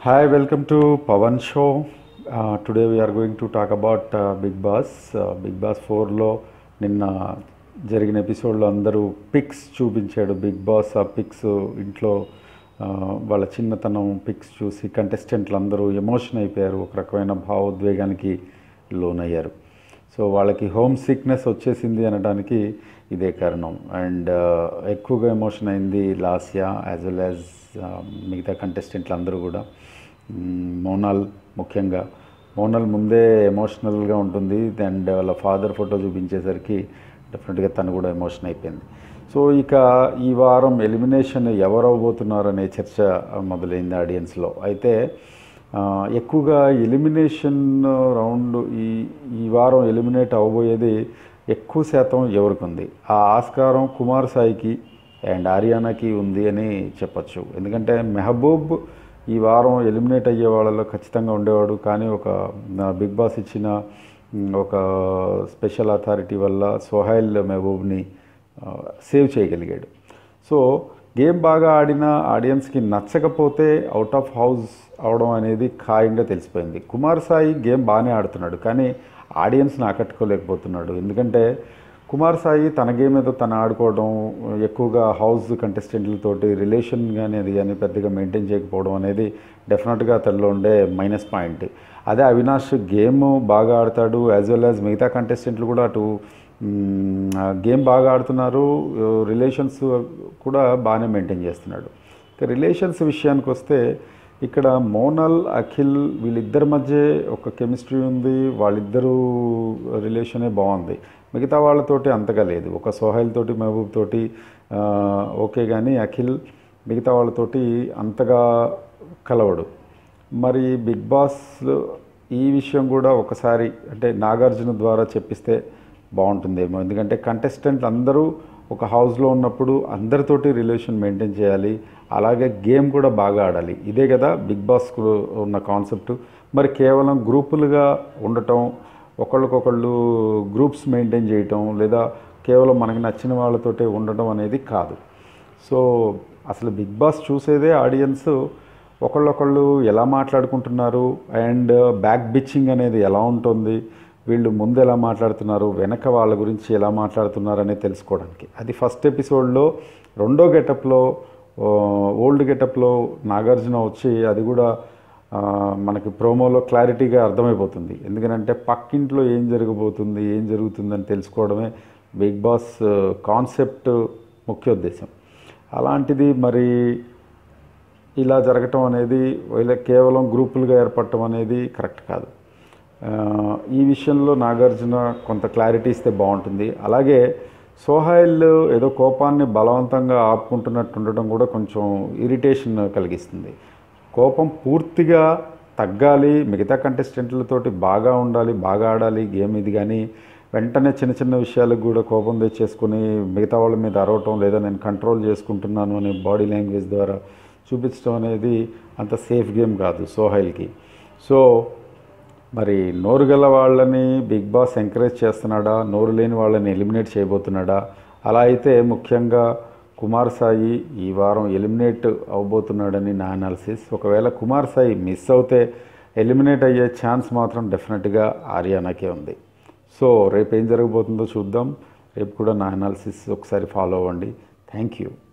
Hi, welcome to Pavan Show. Uh, today we are going to talk about uh, Big Boss. Uh, Big Boss 4లో నిన్న జరిగిన ఎపిసోడ్లో అందరూ pics చూపించాడు big boss ఆ pics ఇంట్లో ఆ, వాళ్ళ చిన్నతనం పిక్స్ చూసి కంటెస్టెంట్లు అందరూ ఎమోషన్ అయిపోయారు ఒక రకమైన భావోద్వేగానికి లోనయ్యారు సో వాళ్ళకి హోమ్ సిక్నెస్ వచ్చేసింది అనడానికి ఇదే కారణం అండ్ ఎక్కువగా ఎమోషన్ అయింది లాస్యా యాజ్ వెల్ యాజ్ మిగతా కంటెస్టెంట్లు అందరూ కూడా మ్మ్, మోనాల్ ముఖ్యంగా మోనాల్ ముందే ఎమోషనల్గా ఉంటుంది అండ్ వాళ్ళ ఫాదర్ ఫోటో చూపించేసరికి డెఫినెట్గా తను కూడా ఎమోషన్ అయిపోయింది సో ఇక ఈ వారం ఎలిమినేషన్ ఎవరు అవబోతున్నారు అనే చర్చ మొదలైంది ఆడియన్స్లో అయితే ఆ, ఎక్కువగా ఎలిమినేషన్ రౌండ్ ఈ ఈ వారం ఎలిమినేట్ అవ్వబోయేది ఎక్కువ శాతం ఎవరికి ఉంది ఆ ఆస్కారం కుమార్ సాయికి అండ్ ఆర్యానాకి ఉంది అని చెప్పచ్చు ఎందుకంటే మెహబూబ్ ఈ వారం ఎలిమినేట్ అయ్యే వాళ్ళలో ఖచ్చితంగా ఉండేవాడు కానీ ఒక ఆ, బిగ్ బాస్ ఇచ్చిన ఉమ్, ఒక స్పెషల్ అథారిటీ వల్ల సోహైల్ మెహబూబ్ని ఆ, సేవ్ చేయగలిగాడు సో గేమ్ బాగా ఆడిన ఆడియన్స్కి నచ్చకపోతే అవుట్ ఆఫ్ హౌస్ అవడం అనేది ఖాయంగా తెలిసిపోయింది కుమార్ సాయి గేమ్ బాగానే ఆడుతున్నాడు కానీ ఆడియన్స్ని ఆకట్టుకోలేకపోతున్నాడు ఎందుకంటే కుమార్ సాయి తన గేమ్ ఏదో తను ఆడుకోవడం ఎక్కువగా హౌస్ కంటెస్టెంట్లతోటి రిలేషన్ కానీ అది కానీ పెద్దగా మెయింటైన్ చేయకపోవడం అనేది డెఫినెట్గా అతనిలో ఉండే మైనస్ పాయింట్ అదే అవినాష్ గేమ్ బాగా ఆడతాడు యాజ్ వెల్ యాజ్ మిగతా కంటెస్టెంట్లు కూడా అటు మ్, ఆ గేమ్ బాగా ఆడుతున్నారు రిలేషన్స్ కూడా బాగానే మెయింటైన్ చేస్తున్నాడు ఇక రిలేషన్స్ విషయానికి వస్తే ఇక్కడ మోనల్ అఖిల్ వీళ్ళిద్దరి మధ్య ఒక కెమిస్ట్రీ ఉంది వాళ్ళిద్దరూ రిలేషనే బాగుంది మిగతా వాళ్ళతోటి అంతగా లేదు ఒక సోహైల్ తోటి మహబూబ్ తోటి ఆ, ఓకే కానీ అఖిల్ మిగతా వాళ్ళతోటి అంతగా కలవడు మరి బిగ్ బాస్ ఈ విషయం కూడా ఒకసారి అంటే నాగార్జున ద్వారా చెప్పిస్తే బాగుంటుందేమో ఎందుకంటే కంటెస్టెంట్ అందరూ ఒక హౌస్లో ఉన్నప్పుడు అందరితోటి రిలేషన్ మెయింటైన్ చేయాలి అలాగే గేమ్ కూడా బాగా ఆడాలి ఇదే కదా బిగ్ బాస్కు ఉన్న కాన్సెప్ట్ మరి కేవలం గ్రూపులుగా ఉండటం ఒకళ్ళకొకళ్ళు గ్రూప్స్ మెయింటైన్ చేయటం లేదా కేవలం మనకి నచ్చిన వాళ్ళతోటే ఉండటం అనేది కాదు సో అసలు బిగ్ బాస్ చూసేదే ఆడియన్స్ ఒకళ్ళొకళ్ళు ఎలా మాట్లాడుకుంటున్నారు అండ్ బ్యాక్ బిచ్చింగ్ అనేది ఎలా ఉంటుంది వీళ్ళు ముందు ఎలా మాట్లాడుతున్నారు వెనక వాళ్ళ గురించి ఎలా మాట్లాడుతున్నారు అనేది తెలుసుకోవడానికి అది ఫస్ట్ ఎపిసోడ్లో రెండో గెటప్లో ఓల్డ్ గెటప్లో నాగార్జున వచ్చి అది కూడా ఆ, మనకి ప్రోమోలో క్లారిటీగా అర్థమైపోతుంది ఎందుకంటే పక్కింట్లో ఏం జరగబోతుంది ఏం జరుగుతుందని తెలుసుకోవడమే బిగ్ బాస్ కాన్సెప్ట్ ముఖ్యోద్దేశం అలాంటిది మరి ఇలా జరగటం అనేది వీళ్ళ కేవలం గ్రూపులుగా ఏర్పడటం అనేది కరెక్ట్ కాదు ఆ, ఈ విషయంలో నాగార్జున కొంత క్లారిటీ ఇస్తే బాగుంటుంది అలాగే సోహాయిల్ ఏదో కోపాన్ని బలవంతంగా ఆపుకుంటున్నట్టు ఉండడం కూడా కొంచెం ఇరిటేషన్ కలిగిస్తుంది కోపం పూర్తిగా తగ్గాలి మిగతా కంటెస్టెంట్లతోటి బాగా ఉండాలి బాగా ఆడాలి గేమ్ ఇది కానీ వెంటనే చిన్న చిన్న విషయాలకు కూడా కోపం తెచ్చేసుకుని మిగతా వాళ్ళ మీద అరవటం లేదా నేను కంట్రోల్ చేసుకుంటున్నాను అనే బాడీ లాంగ్వేజ్ ద్వారా చూపించడం అనేది అంత సేఫ్ గేమ్ కాదు సోహైల్కి సో మరి నోరు గల వాళ్ళని బిగ్ బాస్ ఎంకరేజ్ చేస్తున్నాడా నోరు లేని వాళ్ళని ఎలిమినేట్ చేయబోతున్నాడా అలా అయితే ముఖ్యంగా కుమార్ సాయి ఈ వారం ఎలిమినేట్ అవబోతున్నాడని నా అనాలిసిస్ ఒకవేళ కుమార్ సాయి మిస్ అవుతే ఎలిమినేట్ అయ్యే ఛాన్స్ మాత్రం డెఫినెట్గా ఆర్యానాకే ఉంది సో రేపు ఏం జరగబోతుందో చూద్దాం రేపు కూడా నా అనాలిసిస్ ఒకసారి ఫాలో అవ్వండి థ్యాంక్ యూ